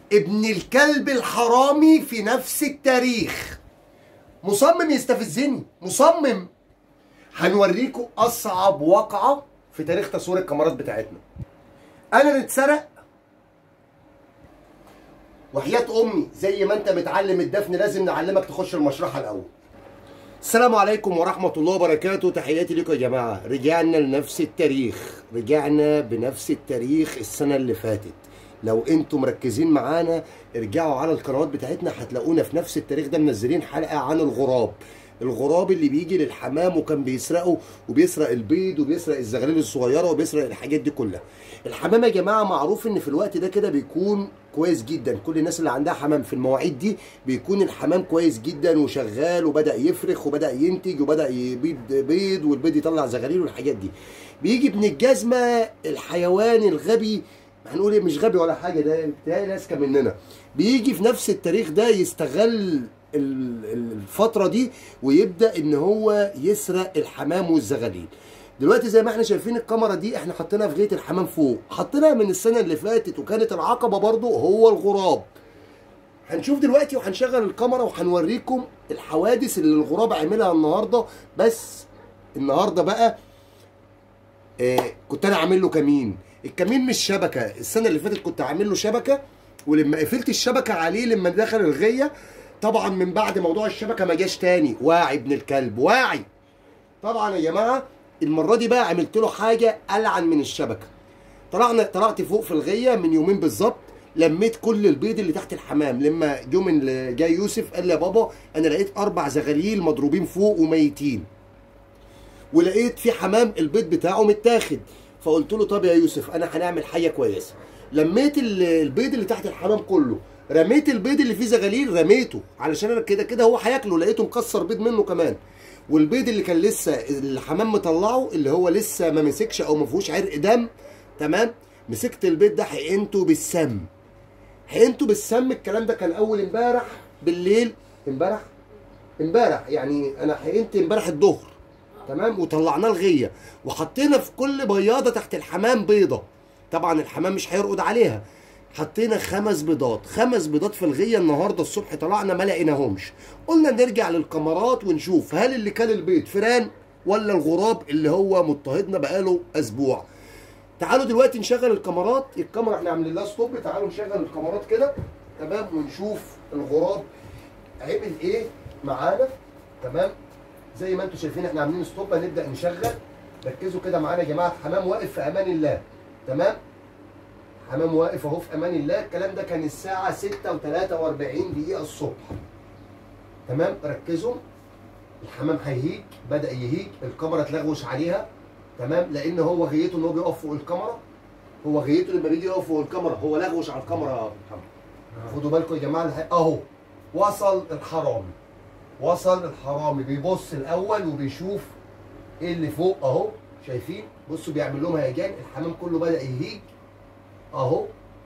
ابن الكلب الحرامي في نفس التاريخ مصمم يستفزني مصمم هنوريكم اصعب واقعه في تاريخ تصوير الكاميرات بتاعتنا انا اللي اتسرق وحياة امي زي ما انت متعلم الدفن لازم نعلمك تخش المشرحه الاول السلام عليكم ورحمة الله وبركاته تحياتي لكم يا جماعة رجعنا لنفس التاريخ رجعنا بنفس التاريخ السنة اللي فاتت لو انتم مركزين معانا ارجعوا على القنوات بتاعتنا هتلاقونا في نفس التاريخ ده منزلين حلقة عن الغراب الغراب اللي بيجي للحمام وكان بيسرقه وبيسرق البيض وبيسرق الزغاليل الصغيره وبيسرق الحاجات دي كلها الحمام يا جماعه معروف ان في الوقت ده كده بيكون كويس جدا كل الناس اللي عندها حمام في المواعيد دي بيكون الحمام كويس جدا وشغال وبدا يفرخ وبدا ينتج وبدا يبيض بيض والبيض يطلع زغاليل والحاجات دي بيجي ابن الجزمه الحيوان الغبي هنقول ايه مش غبي ولا حاجه ده بتهيألي اذكى مننا بيجي في نفس التاريخ ده يستغل الفترة دي ويبدأ ان هو يسرق الحمام والزغاليل دلوقتي زي ما احنا شايفين الكاميرا دي احنا حطيناها في غاية الحمام فوق حطيناها من السنة اللي فاتت وكانت العقبة برضو هو الغراب هنشوف دلوقتي وهنشغل الكاميرا وهنوريكم الحوادث اللي الغراب عملها النهاردة بس النهاردة بقى آه كنت انا عامل له كمين الكمين مش شبكة السنة اللي فاتت كنت عامل له شبكة ولما قفلت الشبكة عليه لما دخل الغية طبعا من بعد موضوع الشبكه ما جاش تاني واعي ابن الكلب واعي طبعا يا جماعه المره دي بقى عملت له حاجه العن من الشبكه طلعنا طلعت فوق في الغيه من يومين بالظبط لميت كل البيض اللي تحت الحمام لما يوم اللي جاي يوسف قال لي يا بابا انا لقيت اربع زغاليل مضروبين فوق وميتين ولقيت في حمام البيض بتاعه متاخد فقلت له طب يا يوسف انا هنعمل حاجه كويسه لميت البيض اللي تحت الحمام كله رميت البيض اللي فيه زغاليل رميته علشان انا كده كده هو هياكله لقيته مكسر بيض منه كمان والبيض اللي كان لسه الحمام مطلعه اللي هو لسه ما مسكش او ما فيهوش عرق دم تمام مسكت البيض ده حقنته بالسم حقنته بالسم الكلام ده كان اول امبارح بالليل امبارح امبارح يعني انا حقنت امبارح الظهر تمام وطلعناه الغيه وحطينا في كل بياضه تحت الحمام بيضه طبعا الحمام مش هيرقد عليها حطينا خمس بيضات خمس بيضات في الغية النهاردة الصبح طلعنا ما لقيناهمش قلنا نرجع للكاميرات ونشوف هل اللي كان البيض فيران ولا الغراب اللي هو مضطهدنا بقاله اسبوع تعالوا دلوقتي نشغل الكاميرات الكاميرا احنا عاملين لها ستوب تعالوا نشغل الكاميرات كده تمام ونشوف الغراب عمل ايه معانا تمام زي ما انتم شايفين احنا عاملين ستوب هنبدا نشغل ركزوا كده معانا يا جماعه الحمام واقف في امان الله تمام حمام واقف اهو في امان الله الكلام ده كان الساعه 6 و43 دقيقه الصبح تمام ركزوا الحمام هيهيج بدا يهيج الكاميرا تلغوش عليها تمام لان هو غيته ان هو بيقف فوق الكاميرا هو غيته لما بيجي يقف فوق الكاميرا هو لغوش على الكاميرا يا محمد خدوا بالكم يا جماعه اهو وصل الحرامي وصل الحرامي بيبص الاول وبيشوف ايه اللي فوق اهو شايفين بصوا بيعمل لهم هيجان الحمام كله بدا يهيج اهو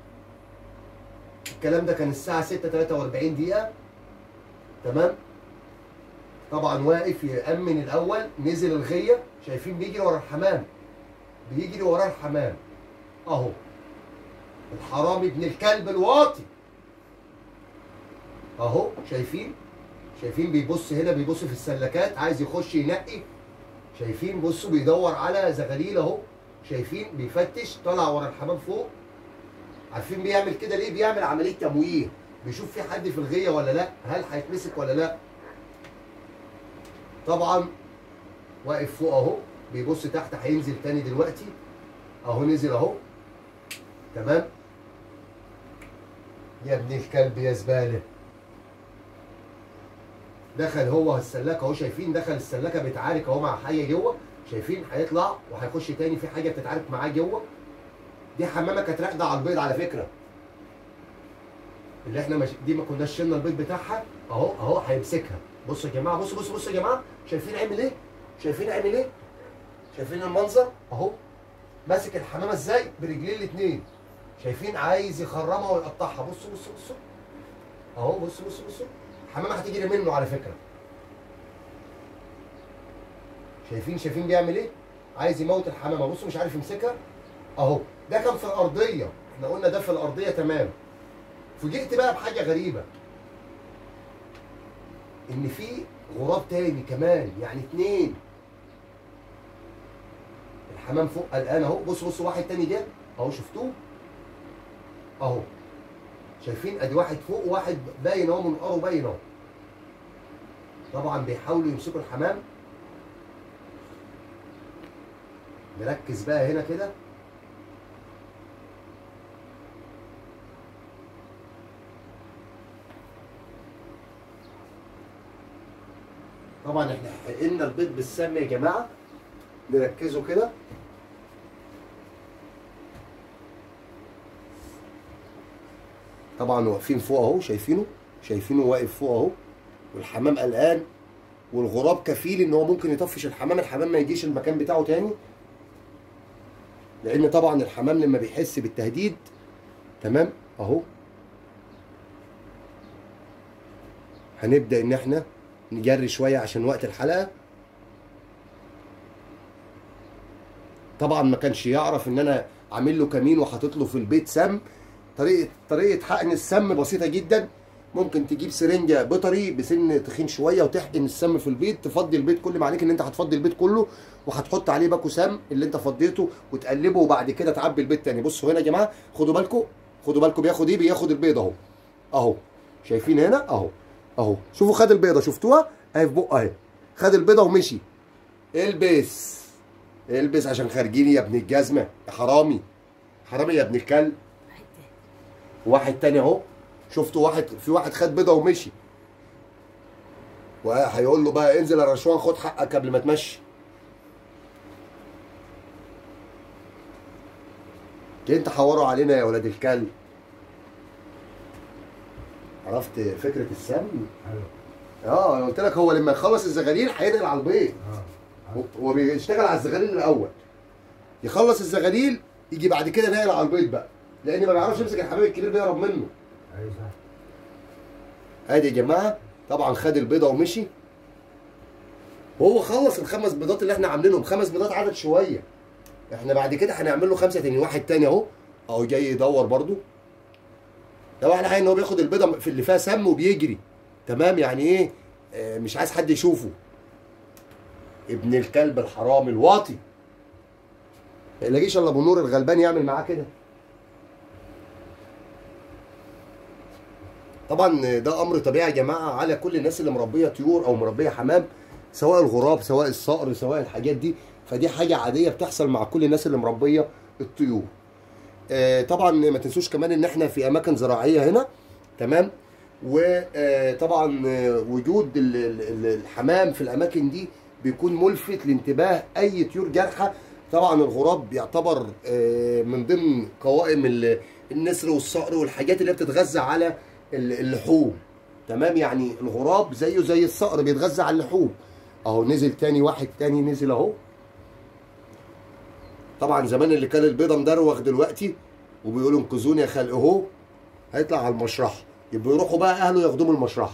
الكلام ده كان الساعة 6 43 دقيقة تمام طبعا واقف يأمن الأول نزل الغية شايفين بيجري ورا الحمام بيجري ورا الحمام أهو الحرامي ابن الكلب الواطي أهو شايفين شايفين بيبص هنا بيبص في السلكات عايز يخش ينقي شايفين بصوا بيدور على زغاليل أهو شايفين بيفتش طلع ورا الحمام فوق عارفين بيعمل كده ليه؟ بيعمل عمليه تمويه بيشوف في حد في الغيه ولا لا هل هيتمسك ولا لا طبعا واقف فوق اهو بيبص تحت هينزل تاني دلوقتي اهو نزل اهو تمام يا ابن الكلب يا زباله دخل هو السلاكه اهو شايفين دخل السلاكه بيتعارك اهو مع حاجه جوه شايفين هيطلع وهيخش تاني في حاجه بتتعارك معاه جوه دي حمامه كانت راقده على البيض على فكره اللي احنا مش... دي ما كناش شلنا البيض بتاعها اهو اهو هيمسكها بصوا يا جماعه بصوا بصوا بصوا يا جماعه شايفين عامل ايه شايفين عامل ايه شايفين المنظر اهو ماسك الحمامه ازاي برجلين الاثنين شايفين عايز يخرمها ويقطعها بصوا بصوا بصوا اهو بصوا بصوا بصوا الحمامه هتجري منه على فكره شايفين شايفين بيعمل ايه عايز يموت الحمامه بصوا مش عارف يمسكها اهو ده كان في الارضيه احنا قلنا ده في الارضيه تمام فوجئت بقى بحاجه غريبه ان في غراب تاني كمان يعني اتنين الحمام فوق قلقان اهو بص بص واحد تاني ده اهو شفتوه اهو شايفين ادي واحد فوق وواحد باين اهو منقاره باين اهو طبعا بيحاولوا يمسكوا الحمام نركز بقى هنا كده طبعا احنا حققنا البيض بالسم يا جماعه نركزوا كده طبعا واقفين فوق اهو شايفينه شايفينه واقف فوق اهو والحمام قلقان والغراب كفيل ان هو ممكن يطفش الحمام الحمام ما يجيش المكان بتاعه تاني لان طبعا الحمام لما بيحس بالتهديد تمام اهو هنبدا ان احنا نجري شويه عشان وقت الحلقه طبعا ما كانش يعرف ان انا عامل له كمين وحاطط له في البيت سم طريقه طريقه حقن السم بسيطه جدا ممكن تجيب سرنجه بيطري بسن تخين شويه وتحقن السم في البيت تفضي البيت كل ما عليك ان انت هتفضي البيت كله وهتحط عليه باكو سم اللي انت فضيته وتقلبه وبعد كده تعبي البيت تاني بصوا هنا يا جماعه خدوا بالكم خدوا بالكم بياخد ايه بياخد البيض اهو اهو شايفين هنا اهو اهو شوفوا خد البيضه شفتوها اهي في بقه اهي خد البيضه ومشي البس البس عشان خارجين يا ابن الجزمه يا حرامي حرامي يا ابن الكلب واحد تاني اهو شفتوا واحد في واحد خد بيضه ومشي وهيقول له بقى انزل يا رشوان خد حقك قبل ما تمشي جايين تحوروا علينا يا ولاد الكلب عرفت فكره السم ايوه اه انا قلت لك هو لما يخلص الزغاليل هينقل على البيض اه هو بيشتغل على الزغاليل الاول يخلص الزغاليل يجي بعد كده ناقل على البيض بقى لان ما بيعرفش يمسك الحمام الكبير بيهرب منه ايوه صح ادي يا جماعه طبعا خد البيضه ومشي وهو خلص الخمس بيضات اللي احنا عاملينهم خمس بيضات عدد شويه احنا بعد كده هنعمل له خمسه تاني واحد تاني اهو اهو جاي يدور برضو طبعا احنا ان هو بياخد البيضه في اللي فيها سم وبيجري تمام يعني ايه آه مش عايز حد يشوفه ابن الكلب الحرامي الواطي ما يلاقيش الا ابو نور الغلبان يعمل معاه كده طبعا ده امر طبيعي يا جماعه على كل الناس اللي مربيه طيور او مربيه حمام سواء الغراب سواء الصقر سواء الحاجات دي فدي حاجه عاديه بتحصل مع كل الناس اللي مربيه الطيور آه، طبعا ما تنسوش كمان ان احنا في اماكن زراعيه هنا تمام وطبعا وجود ال- ال- ال- الحمام في الاماكن دي بيكون ملفت لانتباه اي طيور جارحه طبعا الغراب بيعتبر آه، من ضمن قوائم ال- النسر والصقر والحاجات اللي بتتغذى على ال- اللحوم تمام يعني الغراب زيه زي الصقر بيتغذى على اللحوم اهو نزل تاني واحد تاني نزل اهو طبعا زمان اللي كان البيضه مدروخ دلوقتي وبيقولوا انقذوني يا خلق اهو هيطلع على المشرحه يبقوا يروحوا بقى اهله ياخدوه من المشرحه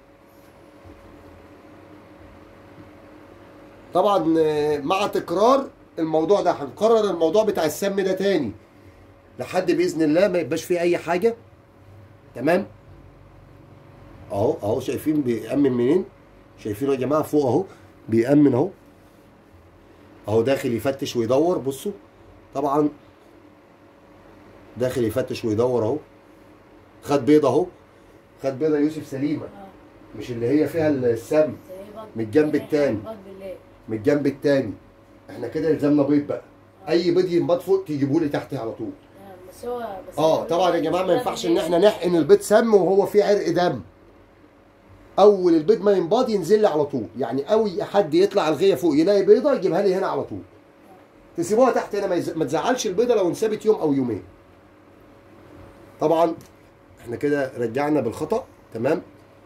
طبعا آه، مع تكرار الموضوع ده هنكرر الموضوع بتاع السم ده تاني لحد باذن الله ما يبقاش فيه اي حاجه تمام اهو اهو شايفين بيأمن منين شايفينه يا جماعه فوق اهو بيأمن اهو اهو داخل يفتش ويدور بصوا طبعا داخل يفتش ويدور اهو خد بيضه اهو خد بيضه يوسف سليمه اه مش اللي هي فيها السم زي بط من الجنب التاني. بط بالليل من الجنب التاني احنا كده يلزمنا بيض بقى اي بيض ينبض فوق تجيبوا لي تحت على طول آه، بس هو بس اه هو طبعا يا جماعه ما بالليل ينفعش ان احنا نحقن البيض سم وهو فيه عرق دم اول البيض ما ينبض ينزل لي على طول يعني اول حد يطلع الغيه فوق يلاقي بيضه يجيبها لي هنا على طول تسيبوها تحت هنا ما, يز... ما تزعلش البيضه لو انسابت يوم او يومين طبعا احنا كده رجعنا بالخطا تمام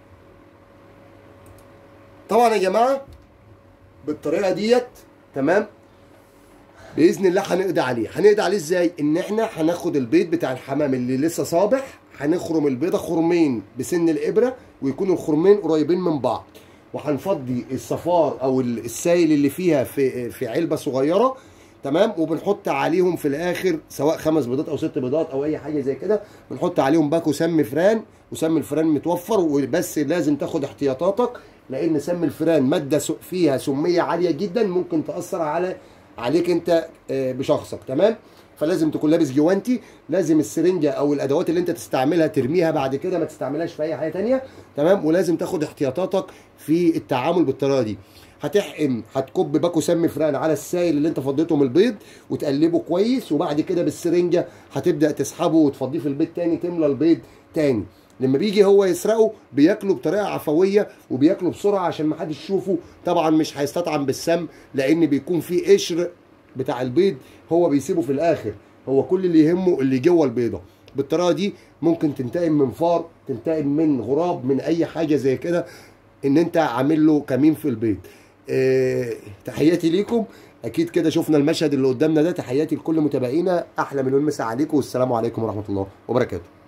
طبعا يا جماعه بالطريقه ديت تمام باذن الله هنقضي عليه هنقضي عليه ازاي ان احنا هناخد البيض بتاع الحمام اللي لسه صابح هنخرم البيضه خرمين بسن الابره ويكونوا الخرمين قريبين من بعض وهنفضي الصفار او ال- السائل اللي فيها في في علبه صغيره تمام وبنحط عليهم في الاخر سواء خمس بيضات او ست بيضات او اي حاجه زي كده بنحط عليهم باكو سم فران وسم الفران متوفر وبس لازم تاخد احتياطاتك لان سم الفران ماده س- فيها سميه عاليه جدا ممكن تاثر على عليك انت آه، بشخصك تمام فلازم تكون لابس جوانتي لازم السرنجه او الادوات اللي انت تستعملها ترميها بعد كده ما تستعملهاش في اي حاجه تانية تمام ولازم تاخد احتياطاتك في التعامل بالطريقه دي هتحقن هتكب باكو سم فران على السائل اللي انت فضيته من البيض وتقلبه كويس وبعد كده بالسرنجه هتبدا تسحبه وتفضيه في البيض تاني تملى البيض تاني لما بيجي هو يسرقه بياكله بطريقه عفويه وبياكله بسرعه عشان ما حدش يشوفه طبعا مش هيستطعم بالسم لان بيكون فيه قشر بتاع البيض هو بيسيبه في الاخر هو كل اللي يهمه اللي جوه البيضه بالطريقه دي ممكن تنتقم من فار تنتقم من غراب من اي حاجه زي كده ان انت عامل له كمين في البيض اه تحياتي ليكم اكيد كده شفنا المشهد اللي قدامنا ده تحياتي لكل متابعينا احلى مليون مسا عليكم والسلام عليكم ورحمه الله وبركاته